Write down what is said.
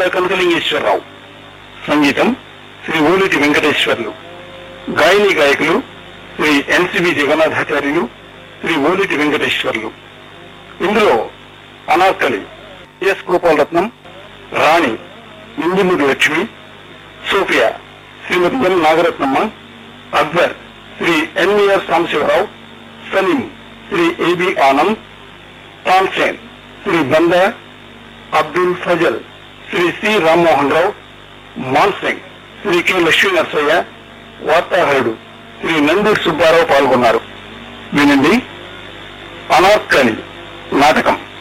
కొండ కనకలింగేశ్వరరావు సంగీతం శ్రీ ఓలిటి వెంకటేశ్వర్లు గాయని గాయకులు శ్రీ ఎన్సిబి జగన్నాథాచార్యులు శ్రీ ఓలిటి వెంకటేశ్వర్లు ఇందులో Anarkali S Gopalaratnam Rani Injamuri Lakshmi Sophia Shrimati M Nagaratnamma Akbar Shri N V R Sambasivarao Salim Shri A B Anand Tansen Shri Banda Abdul Fazal Shri C Rammohan Rao Mansingh Shri K Lakshmi Narasayya వార్తాహరుడు శ్రీ నంది సుబ్బారావు పాల్గొన్నారు వినండి అనార్కలి నాటకం